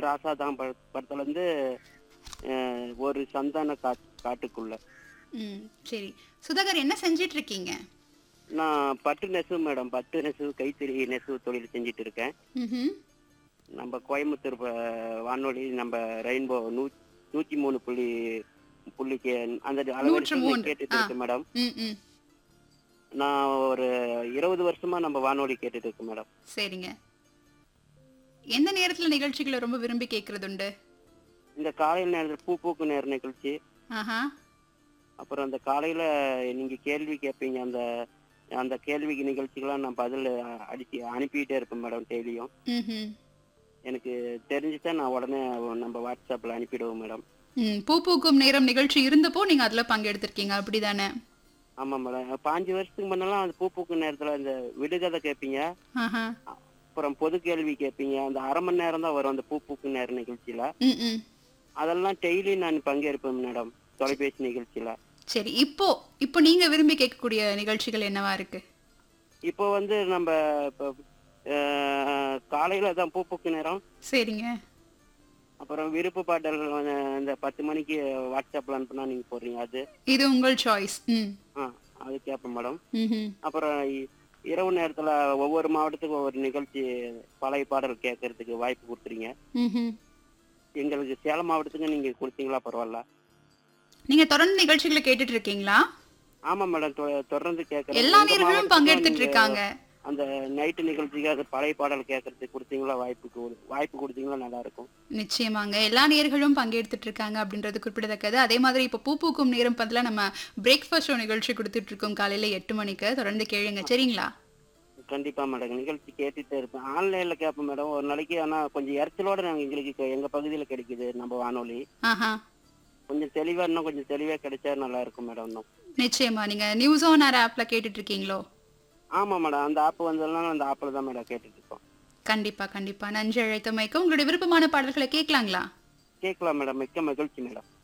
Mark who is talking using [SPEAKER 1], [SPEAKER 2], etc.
[SPEAKER 1] ராசாதான் பட- படத்துல இருந்து அஹ், ஒரு சந்தான காட் காட்டுக்குள்ள
[SPEAKER 2] ம் சரி சுதாகர் என்ன செஞ்சிட்டு இருக்கீங்க
[SPEAKER 1] நான் பட்டு நெசவு மேடம் பட்டு நெசவு கைத்தறி நெசவு தொழில் செஞ்சுட்டு இருக்கேன்
[SPEAKER 2] ம்ஹும்.
[SPEAKER 1] நம்ம கோயம்புத்தூர் ப- வானொலி நம்ம ரெயின்போ நூ நூத்தி மூணு புள்ளி புள்ளிக்கு அந்த
[SPEAKER 2] நூற்று
[SPEAKER 1] அளவரிசையில்
[SPEAKER 2] மூன்று.
[SPEAKER 1] கேட்டுட்டு
[SPEAKER 2] ஆ.
[SPEAKER 1] இருக்கேன் மேடம்
[SPEAKER 2] ம் ம்
[SPEAKER 1] நான் ஒரு இருபது வருஷமா நம்ம வானொலி கேட்டுட்டு இருக்கேன் மேடம்
[SPEAKER 2] சரிங்க எந்த நேரத்துல நிகழ்ச்சிகளை ரொம்ப விரும்பி கேட்கறது உண்டு
[SPEAKER 1] இந்த காலையில் நேரத்தில் பூ பூக்கு நேர நிகழ்ச்சி
[SPEAKER 2] ஆஹா
[SPEAKER 1] அப்புறம் அந்த காலையில நீங்க கேள்வி கேட்பீங்க அந்த அந்த கேள்விக்கு நிகழ்ச்சிக்கெல்லாம் நான் பதில் அடிச்சு அனுப்பிட்டே இருப்பேன் மேடம் டெய்லியும்
[SPEAKER 2] ம்ஹும்.
[SPEAKER 1] எனக்கு தெரிஞ்சுட்டா நான் உடனே நம்ம வாட்ஸ்அப்ல அனுப்பிடுவோம் மேடம்
[SPEAKER 2] ம் பூ பூக்கும் நேரம் நிகழ்ச்சி இருந்தப்போ நீங்க அதுல பங்கெடுத்திருக்கீங்க அப்படிதானே
[SPEAKER 1] ஆமா மேடம் பாஞ்சு வருஷத்துக்கு முன்னெல்லாம் அந்த பூ பூக்கு நேரத்துல இந்த விடுகதை கேட்பீங்க
[SPEAKER 2] ஆஹா
[SPEAKER 1] அப்புறம் பொது கேள்வி கேட்பீங்க அந்த அரை மணி நேரம் தான் வரும் அந்த பூ பூக்கு நேர நிகழ்ச்சியில
[SPEAKER 2] ம் ம்
[SPEAKER 1] அதெல்லாம் டெய்லி நான் பங்கேற்பேன் மேடம் தொலைபேசி நிகழ்ச்சியில
[SPEAKER 2] சரி இப்போ இப்போ நீங்க விரும்பி கேட்கக்கூடிய நிகழ்ச்சிகள் என்னவா இருக்கு
[SPEAKER 1] இப்போ வந்து நம்ம இப்போ அஹ், காலையில தான் பூ பூக்கு நேரம்
[SPEAKER 2] சரிங்க
[SPEAKER 1] அப்புறம் விருப்ப பாடல்கள் வந்து இந்த பத்து மணிக்கு வாட்ஸ்அப்ல அனுப்புனா நீங்க போடுறீங்க அது
[SPEAKER 2] இது உங்கள் சாய்ஸ் ம்
[SPEAKER 1] ஆ அது கேட்பேன் மேடம்
[SPEAKER 2] ம்ஹும்.
[SPEAKER 1] அப்புறம் இ- இரவு நேரத்துல ஒவ்வொரு மாவட்டத்துக்கும் ஒவ்வொரு நிகழ்ச்சி பழைய பாடல் கேட்கறதுக்கு வாய்ப்பு கொடுத்துறீங்க
[SPEAKER 2] ம்ஹும்.
[SPEAKER 1] எங்களுக்கு சேலம் மாவட்டத்துக்கு நீங்க கொடுத்தீங்களா பரவாயில்ல
[SPEAKER 2] நீங்க தொடர்ந்து நிகழ்ச்சிகளை கேட்டுட்டு இருக்கீங்களா
[SPEAKER 1] ஆமா மேடம் தொ- தொடர்ந்து கேட்கறேன்
[SPEAKER 2] எல்லா
[SPEAKER 1] உங்க
[SPEAKER 2] நேர்களும்
[SPEAKER 1] மாவட்டத்துக்கும்
[SPEAKER 2] பங்கெடுத்துட்டு
[SPEAKER 1] நீங்க
[SPEAKER 2] இருக்காங்க
[SPEAKER 1] அந்த நைட்டு நிகழ்ச்சிக்கு அது பழைய பாடல் கேட்கறதுக்கு கொடுத்தீங்களா வாய்ப்பு கொடு- வாய்ப்பு கொடுத்தீங்களா நல்லா இருக்கும்
[SPEAKER 2] நிச்சயமாங்க எல்லா நேர்களும் பங்கெடுத்துட்டு இருக்காங்க அப்படின்றது குறிப்பிடத்தக்கது அதே மாதிரி இப்போ பூ பூக்கும் நேரம் பதிலா நம்ம பிரேக்ஃபாஸ்ட் ஷோ நிகழ்ச்சி கொடுத்துட்டு இருக்கோம் காலையில எட்டு மணிக்கு தொடர்ந்து கேளுங்க சரிங்களா
[SPEAKER 1] கண்டிப்பா மேடம் நிகழ்ச்சி கேட்டுட்டே இருப்பேன் ஆன்லைன்ல கேட்பேன் மேடம் ஒரு நாளைக்கு ஆனா கொஞ்சம் இறைச்சலோட நாங்க எங்களுக்கு இப்ப எங்க பகுதியில கிடைக்குது நம்ம வானொலி
[SPEAKER 2] ஆஹா
[SPEAKER 1] கொஞ்சம் தெளிவா இன்னும் கொஞ்சம் தெளிவா கிடைச்சா நல்லா இருக்கும் மேடம் இன்னும்
[SPEAKER 2] நிச்சயமா நீங்க நியூஸ் ஆன் ஆர் ஆப்ல கேட்டுட்டு இருக்கீங்களோ
[SPEAKER 1] ஆமா மேடம் அந்த ஆப் வந்ததுனால அந்த ஆப்ல தான் மேடம் கேட்டுட்டு இருக்கோம்
[SPEAKER 2] கண்டிப்பா கண்டிப்பா நன்றி அழைத்தமைக்கு உங்களுடைய விருப்பமான பாடல்களை கேட்கலாங்களா
[SPEAKER 1] கேட்கலாம் மேடம் மிக்க மகிழ்ச்சி மேடம்